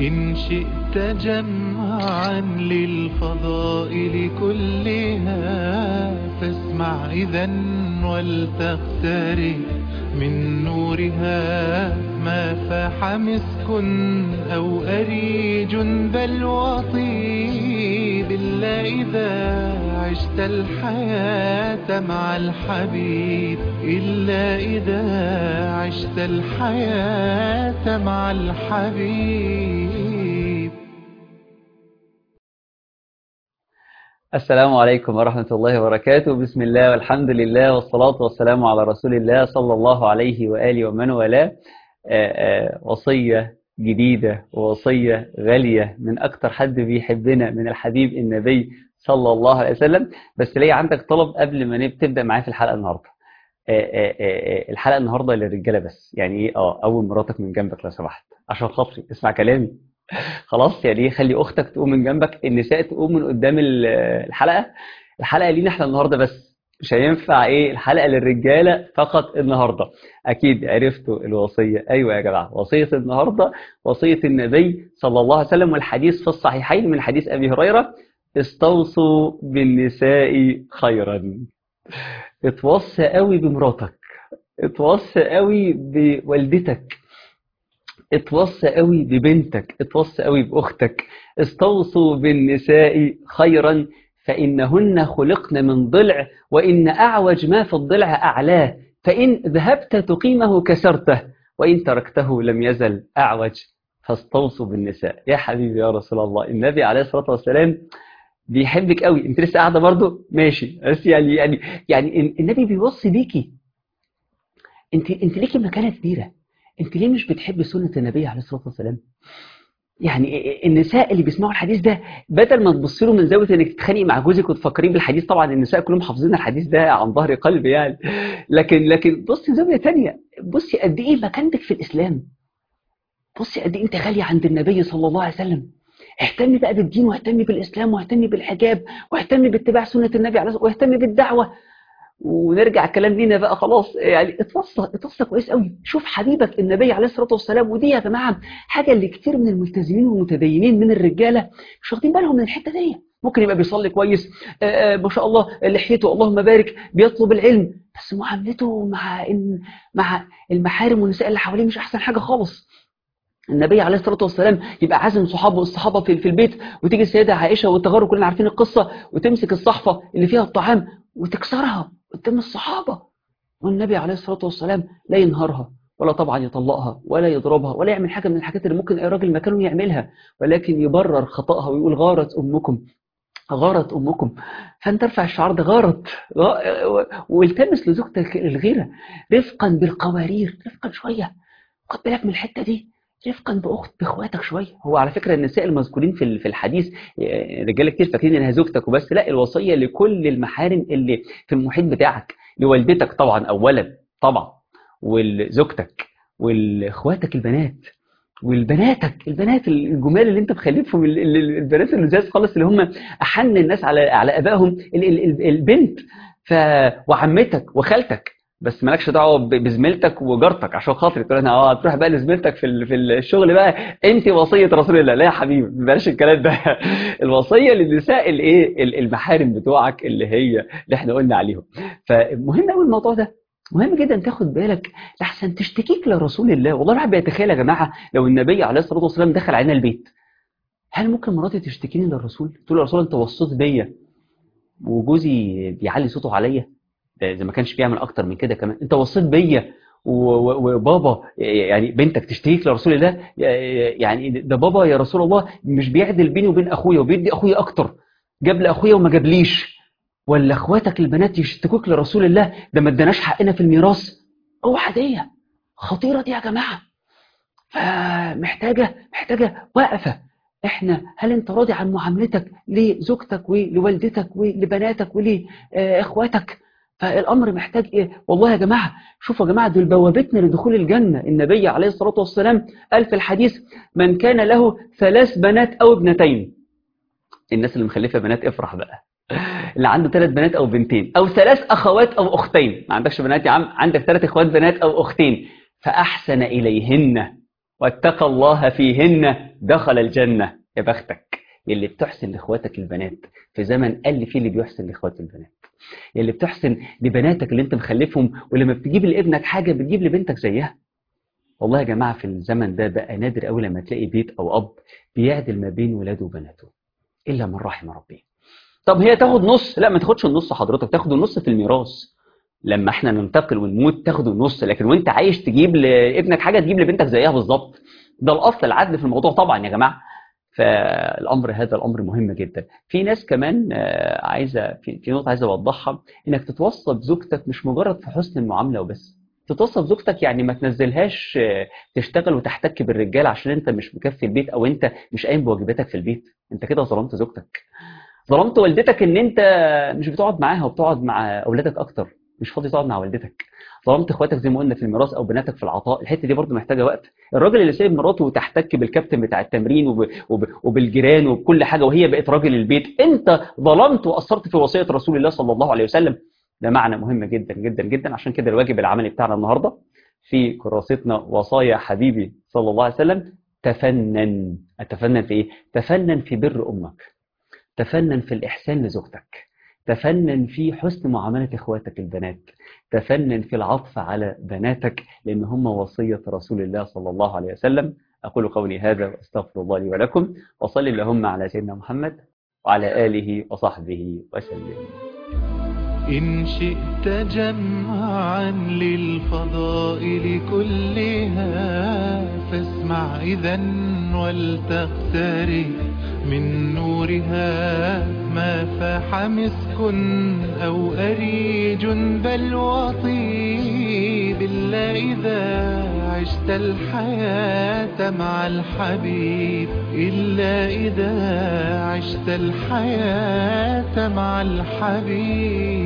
إن شئت جمعا للفضائل كلها فاسمع إذا ولتقترب من نورها ما فاح مسك أو أريج بل وطيب إلا إذا عشت الحياة مع الحبيب إلا إذا عشت الحياة مع الحبيب السلام عليكم ورحمة الله وبركاته بسم الله والحمد لله والصلاة والسلام على رسول الله صلى الله عليه وآله ومن والاه وصية جديدة ووصية غالية من أكتر حد بيحبنا من الحبيب النبي صلى الله عليه وسلم بس ليه عندك طلب قبل ما تبدأ معايا في الحلقة النهاردة الحلقة النهاردة للرجالة بس يعني ايه اه اول مراتك من جنبك لو سمحت عشان خاطري اسمع كلامي خلاص يعني خلي اختك تقوم من جنبك النساء تقوم من قدام الحلقة الحلقة لينا احنا النهاردة بس مش هينفع ايه الحلقة للرجالة فقط النهاردة اكيد عرفتوا الوصية ايوه يا جماعة وصية النهاردة وصية النبي صلى الله عليه وسلم والحديث في الصحيحين من حديث ابي هريرة استوصوا بالنساء خيرا اتوصى قوي بمراتك اتوصى قوي بوالدتك اتوصى قوي ببنتك اتوصى قوي باختك استوصوا بالنساء خيرا فإنهن خلقن من ضلع وإن أعوج ما في الضلع أعلاه فإن ذهبت تقيمه كسرته وإن تركته لم يزل أعوج فاستوصوا بالنساء يا حبيبي يا رسول الله النبي عليه الصلاة والسلام بيحبك قوي انت لسه قاعده برضه ماشي بس يعني يعني يعني النبي بيوصي بيكي انت انت ليكي مكانه كبيره انت ليه مش بتحبي سنه النبي عليه الصلاه والسلام يعني النساء اللي بيسمعوا الحديث ده بدل ما تبص له من زاويه انك تتخانقي مع جوزك وتفكريه بالحديث طبعا النساء كلهم حافظين الحديث ده عن ظهر قلب يعني لكن لكن بصي زاويه ثانيه بصي قد ايه مكانتك في الاسلام بصي قد ايه انت غاليه عند النبي صلى الله عليه وسلم اهتمي بقى بالدين واهتمي بالإسلام واهتمي بالحجاب واهتمي باتباع سنة النبي عليه الصلاة واهتمي بالدعوة ونرجع الكلام لينا بقى خلاص يعني اتوصى اتوصى كويس قوي شوف حبيبك النبي عليه الصلاة والسلام ودي يا جماعة حاجة اللي كتير من الملتزمين والمتدينين من الرجالة مش واخدين بالهم من الحتة دي ممكن يبقى بيصلي كويس آآ آآ ما شاء الله لحيته اللهم بارك بيطلب العلم بس معاملته مع إن مع المحارم والنساء اللي حواليه مش احسن حاجة خالص النبي عليه الصلاة والسلام يبقى عازم صحابه والصحابة في, في البيت وتيجي السيدة عائشة والتغار كلنا عارفين القصة وتمسك الصحفة اللي فيها الطعام وتكسرها قدام الصحابة والنبي عليه الصلاة والسلام لا ينهارها ولا طبعا يطلقها ولا يضربها ولا يعمل حاجة من الحاجات اللي ممكن أي راجل مكانه يعملها ولكن يبرر خطأها ويقول غارت أمكم غارت أمكم فأنت ارفع الشعار ده غارت والتمس لزوجتك الغيرة رفقا بالقوارير رفقا شوية خد بالك من الحتة دي رفقا باخت باخواتك شويه هو على فكره النساء المذكورين في في الحديث رجاله كتير فاكرين انها زوجتك وبس لا الوصيه لكل المحارم اللي في المحيط بتاعك لوالدتك طبعا اولا طبعا ولزوجتك والاخواتك البنات والبناتك البنات الجمال اللي انت مخلفهم البنات اللزاز خالص اللي هم احن الناس على على ابائهم البنت ف وعمتك وخالتك بس مالكش دعوه بزميلتك وجارتك عشان خاطر تقول انا اه تروح بقى لزميلتك في في الشغل بقى انت وصيه رسول الله لا يا حبيبي بلاش الكلام ده الوصيه للنساء الايه المحارم بتوعك اللي هي اللي احنا قلنا عليهم فمهم قوي الموضوع ده مهم جدا تاخد بالك لحسن تشتكيك لرسول الله والله الواحد بيتخيل يا جماعه لو النبي عليه الصلاه والسلام دخل علينا البيت هل ممكن مراتي تشتكيني للرسول تقول له يا رسول انت وصيت بيا وجوزي بيعلي صوته عليا اذا ما كانش بيعمل اكتر من كده كمان انت وصيت بيا وبابا يعني بنتك تشتكيك لرسول الله يعني ده بابا يا رسول الله مش بيعدل بيني وبين اخويا وبيدي اخويا اكتر جاب لاخويا وما جابليش ولا اخواتك البنات يشتكوك لرسول الله ده ما اداناش حقنا في الميراث اوعى دي خطيره دي يا جماعه فمحتاجه محتاجه وقفه احنا هل انت راضي عن معاملتك لزوجتك ولوالدتك ولبناتك ولاخواتك فالامر محتاج ايه والله يا جماعه شوفوا يا جماعه دول بوابتنا لدخول الجنه النبي عليه الصلاه والسلام قال في الحديث من كان له ثلاث بنات او ابنتين الناس اللي مخلفه بنات افرح بقى اللي عنده ثلاث بنات او بنتين او ثلاث اخوات او اختين ما عندكش بنات يا عم عندك ثلاث اخوات بنات او اختين فاحسن اليهن واتقى الله فيهن دخل الجنة يا بختك يلي بتحسن لاخواتك البنات في زمن قل فيه اللي بيحسن لاخوات البنات يلي بتحسن لبناتك اللي انت مخلفهم ولما بتجيب لابنك حاجة بتجيب لبنتك زيها والله يا جماعة في الزمن ده بقى نادر قوي لما تلاقي بيت أو أب بيعدل ما بين ولاده وبناته إلا من رحم ربي طب هي تاخد نص لا ما تاخدش النص حضرتك تاخد النص في الميراث لما احنا ننتقل ونموت تاخد النص لكن وانت عايش تجيب لابنك حاجة تجيب لبنتك زيها بالظبط ده الأصل العدل في الموضوع طبعا يا جماعة فالامر هذا الامر مهم جدا في ناس كمان عايزه في في نقطه عايزه اوضحها انك تتوصى بزوجتك مش مجرد في حسن المعامله وبس تتوصى بزوجتك يعني ما تنزلهاش تشتغل وتحتك بالرجال عشان انت مش مكفي البيت او انت مش قايم بواجباتك في البيت انت كده ظلمت زوجتك ظلمت والدتك ان انت مش بتقعد معاها وبتقعد مع اولادك اكتر مش فاضي تقعد مع والدتك ظلمت اخواتك زي ما قلنا في الميراث او بناتك في العطاء الحته دي برضو محتاجه وقت الراجل اللي سايب مراته وتحتك بالكابتن بتاع التمرين وب... وب... وبالجيران وبكل حاجه وهي بقت راجل البيت انت ظلمت واثرت في وصيه رسول الله صلى الله عليه وسلم ده معنى مهم جدا جدا جدا عشان كده الواجب العملي بتاعنا النهارده في كراستنا وصايا حبيبي صلى الله عليه وسلم تفنن اتفنن في ايه تفنن في بر امك تفنن في الاحسان لزوجتك تفنن في حسن معامله اخواتك البنات تفنن في العطف على بناتك لان هم وصيه رسول الله صلى الله عليه وسلم اقول قولي هذا واستغفر الله لي ولكم وصلي اللهم على سيدنا محمد وعلى اله وصحبه وسلم إن شئت جمعا للفضائل كلها فاسمع إذا ولتقترب من نورها ما فاح مسك أو أريج بل وطيب إلا إذا عشت الحياة مع الحبيب إلا إذا عشت الحياة مع الحبيب